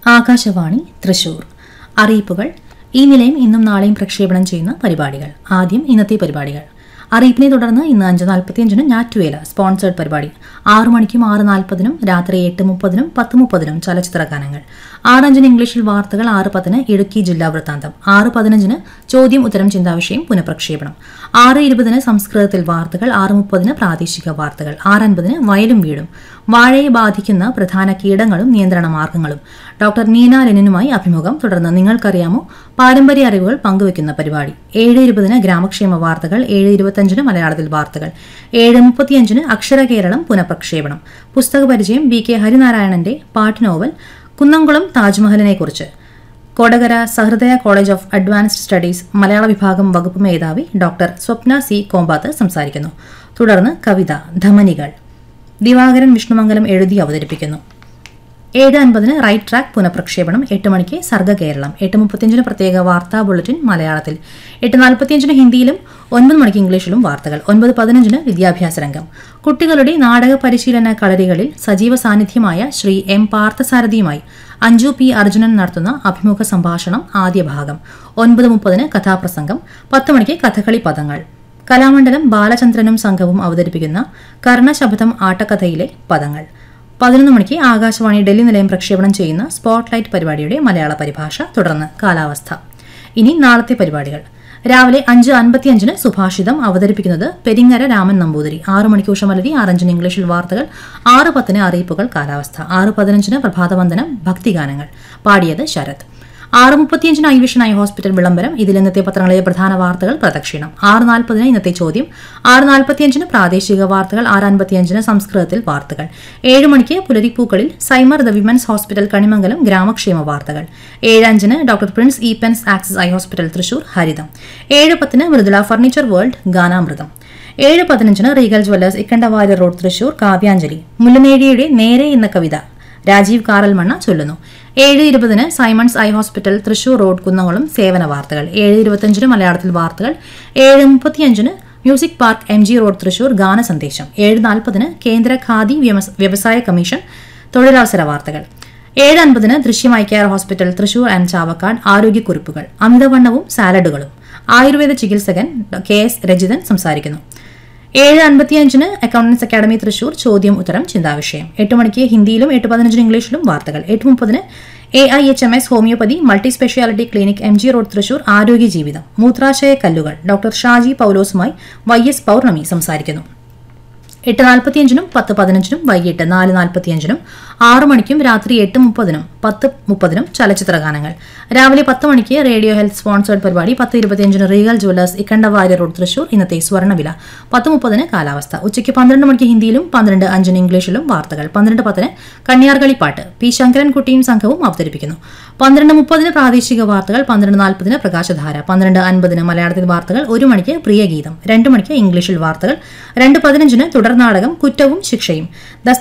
ആകാശവാണി തൃശൂർ അറിയിപ്പുകൾ ഈ നിലയം ഇന്നും നാളെയും പ്രക്ഷേപണം ചെയ്യുന്ന പരിപാടികൾ ആദ്യം ഇന്നത്തെ പരിപാടികൾ അറിയിപ്പിനെ തുടർന്ന് ഇന്ന് അഞ്ച് നാൽപ്പത്തിയഞ്ചിന് ഞാറ്റുവേല സ്പോൺസേഡ് പരിപാടി ആറു മണിക്കും ആറ് നാൽപ്പതിനും രാത്രി എട്ട് മുപ്പതിനും പത്ത് മുപ്പതിനും ചലച്ചിത്ര ഗാനങ്ങൾ ആറഞ്ചിന് ഇംഗ്ലീഷിൽ വാർത്തകൾ ആറ് പത്തിന് ഇടുക്കി ജില്ലാ വൃത്താന്തം ആറ് പതിനഞ്ചിന് ചോദ്യം ഉത്തരം ചിന്താവിഷയം പുനഃപ്രക്ഷേപണം ആറ് ഇരുപതിന് സംസ്കൃതത്തിൽ വാർത്തകൾ ആറ് മുപ്പതിന് പ്രാദേശിക വാർത്തകൾ ആറ് അൻപതിന് വയലും വീടും വാഴയെ ബാധിക്കുന്ന പ്രധാന കീടങ്ങളും നിയന്ത്രണ മാർഗങ്ങളും ഡോക്ടർ നീന ലെനിനുമായി അഭിമുഖം തുടർന്ന് നിങ്ങൾക്കറിയാമോ പാരമ്പര്യ അറിവുകൾ പങ്കുവയ്ക്കുന്ന പരിപാടി ഏഴ് ഇരുപതിന് ഗ്രാമക്ഷേമ വാർത്തകൾ ഏഴ് ഇരുപത്തഞ്ചിന് മലയാളത്തിൽ വാർത്തകൾ ഏഴ് മുപ്പത്തിയഞ്ചിന് അക്ഷര കേരളം പുനഃപ്രക്ഷേപണം പുസ്തക പരിചയം ബി കെ ഹരിനാരായണന്റെ പാട്ട് നോവൽ കുന്നംകുളം താജ്മഹലിനെക്കുറിച്ച് Kodakara Sahrudaya college of advanced studies മലയാള വിഭാഗം വകുപ്പ് മേധാവി ഡോക്ടർ സ്വപ്ന സി കോമ്പാത്ത് സംസാരിക്കുന്നു തുടർന്ന് കവിത ധമനികൾ ദിവാകരൻ വിഷ്ണുമംഗലം എഴുതി അവതരിപ്പിക്കുന്നു ഏഴ് അൻപതിന് റൈറ്റ് ട്രാക്ക് പുനഃപ്രക്ഷേപണം എട്ട് മണിക്ക് സർഗ കേരളം എട്ട് മുപ്പത്തിയഞ്ചിന് പ്രത്യേക വാർത്താ ബുള്ളറ്റിൻ മലയാളത്തിൽ എട്ട് നാൽപ്പത്തിയഞ്ചിന് ഹിന്ദിയിലും ഒൻപത് മണിക്ക് ഇംഗ്ലീഷിലും വാർത്തകൾ ഒൻപത് പതിനഞ്ചിന് വിദ്യാഭ്യാസ രംഗം കുട്ടികളുടെ നാടക പരിശീലന കളരികളിൽ സജീവ സാന്നിധ്യമായ ശ്രീ എം പാർത്ഥസാരഥിയുമായി അഞ്ജു പി അർജുനൻ നടത്തുന്ന അഭിമുഖ സംഭാഷണം ആദ്യ ഭാഗം ഒൻപത് മുപ്പതിന് കഥാപ്രസംഗം പത്ത് മണിക്ക് കഥകളി പദങ്ങൾ കലാമണ്ഡലം ബാലചന്ദ്രനും സംഘവും അവതരിപ്പിക്കുന്ന കർണശബദം ആട്ടക്കഥയിലെ പദങ്ങൾ പതിനൊന്ന് മണിക്ക് ആകാശവാണി ഡൽഹി നിലയം പ്രക്ഷേപണം ചെയ്യുന്ന സ്പോട്ട്ലൈറ്റ് പരിപാടിയുടെ മലയാള പരിഭാഷ തുടർന്ന് കാലാവസ്ഥ ഇനി നാളത്തെ പരിപാടികൾ രാവിലെ അഞ്ച് അൻപത്തിയഞ്ചിന് സുഭാഷിതം അവതരിപ്പിക്കുന്നത് പെരിങ്ങര രാമൻ നമ്പൂതിരി ആറ് മണിക്ക് ഉഷമലരി ആറഞ്ചിന് ഇംഗ്ലീഷിൽ വാർത്തകൾ ആറ് പത്തിന് അറിയിപ്പുകൾ കാലാവസ്ഥ ആറ് പതിനഞ്ചിന് പ്രഭാതവന്ദനം ഭക്തിഗാനങ്ങൾ പാടിയത് ശരത് ആറ് മുപ്പത്തിയഞ്ചിന് ഐ വിഷൻ ഐ ഹോസ്പിറ്റൽ വിളംബരം ഇതിൽ ഇന്നത്തെ പത്രങ്ങളിലെ പ്രധാന വാർത്തകൾ പ്രദക്ഷിണം ആറ് നാൽപ്പതിന് ഇന്നത്തെ ചോദ്യം ആറ് നാൽപ്പത്തിയഞ്ചിന് പ്രാദേശിക വാർത്തകൾ ആറ് അൻപത്തിയഞ്ചിന് സംസ്കൃതത്തിൽ വാർത്തകൾ ഏഴ് മണിക്ക് പുലരിപ്പൂക്കളിൽ സൈമർ ദ വിമൻസ് ഹോസ്പിറ്റൽ കണിമംഗലം ഗ്രാമക്ഷേമ വാർത്തകൾ ഏഴ് അഞ്ചിന് ഡോക്ടർ പ്രിൻസ് ഇ പെൻസ് ആക്സിസ് ഐ ഹോസ്പിറ്റൽ തൃശൂർ ഹരിതം ഏഴ് പത്തിന് മൃദുല ഫർണിച്ചർ വേൾഡ് ഗാനാമൃതം ഏഴ് പതിനഞ്ചിന് Regal jewellers Ikkandavarya road Thrissur കാവ്യാഞ്ജലി മുല്ലനേഴിയുടെ നേരെ എന്ന കവിത രാജീവ് കാറൽമണ്ണ ചൊല്ലുന്നു ഏഴ് ഇരുപതിന് Simons eye hospital Thrissur road Kunnamkulam സേവന വാർത്തകൾ ഏഴ് ഇരുപത്തിയഞ്ചിന് മലയാളത്തിൽ വാർത്തകൾ ഏഴ് മുപ്പത്തിയഞ്ചിന് music park M G road Thrissur ഗാന സന്ദേശം ഏഴ് നാൽപ്പതിന് കേന്ദ്ര ഖാദി വ്യവസ- വ്യവസായ കമ്മീഷൻ തൊഴിലവസര വാർത്തകൾ ഏഴ് അൻപതിന് ദൃശ്യമായി care hospital Thrissur and Chavakkad ആരോഗ്യക്കുറിപ്പുകൾ അമിതവണ്ണവും സാലഡുകളും ആയുർവേദ ചികിത്സകൻ കെ എസ് രജിതൻ സംസാരിക്കുന്നു ഏഴ് അൻപത്തിയഞ്ചിന് അക്കൗണ്ടൻസ് അക്കാദമി തൃശൂർ ചോദ്യം ഉത്തരം ചിന്താവിഷയം എട്ട് മണിക്ക് ഹിന്ദിയിലും എട്ട് പതിനഞ്ചിന് ഇംഗ്ലീഷിലും വാർത്തകൾ എട്ട് മുപ്പതിന് A I H M S homeopathy multi speciality clinic M G road Thrissur ആരോഗ്യ ജീവിതം മൂത്രാശയ കല്ലുകൾ ഡോക്ടർ ഷാജി പൗലോസുമായി വൈ എസ് പൗർണമി സംസാരിക്കുന്നു എട്ട് നാൽപ്പത്തിയഞ്ചിനും പത്ത് പതിനഞ്ചിനും വൈകിട്ട് നാല് നാൽപ്പത്തിയഞ്ചിനും ആറു മണിക്കും രാത്രി എട്ട് മുപ്പതിനും പത്ത് മുപ്പതിനും ചലച്ചിത്ര ഗാനങ്ങൾ രാവിലെ പത്ത് മണിക്ക് റേഡിയോ ഹെൽത്ത് സ്പോൺസേഡ് പരിപാടി പത്ത് ഇരുപത്തിയഞ്ചിന് Regal jewellers Ikkandavarya road Thrissur ഇന്നത്തെ സ്വർണ്ണവില പത്ത് മുപ്പതിന് കാലാവസ്ഥ ഉച്ചയ്ക്ക് പന്ത്രണ്ട് മണിക്ക് ഹിന്ദിയിലും പന്ത്രണ്ട് അഞ്ചിന് ഇംഗ്ലീഷിലും വാർത്തകൾ പന്ത്രണ്ട് പത്തിന് കന്യാർകളി പാട്ട് പി ശങ്കരൻകുട്ടിയും സംഘവും അവതരിപ്പിക്കുന്നു പന്ത്രണ്ട് മുപ്പതിന് പ്രാദേശിക വാർത്തകൾ പന്ത്രണ്ട് നാൽപ്പതിന് പ്രകാശധാര പന്ത്രണ്ട് അൻപതിന് മലയാളത്തിൽ വാർത്തകൾ ഒരു മണിക്ക് പ്രിയഗീതം രണ്ട് മണിക്ക് ഇംഗ്ലീഷിൽ വാർത്തകൾ രണ്ട് പതിനഞ്ചിന് തുടർനാടകം കുറ്റവും ശിക്ഷയും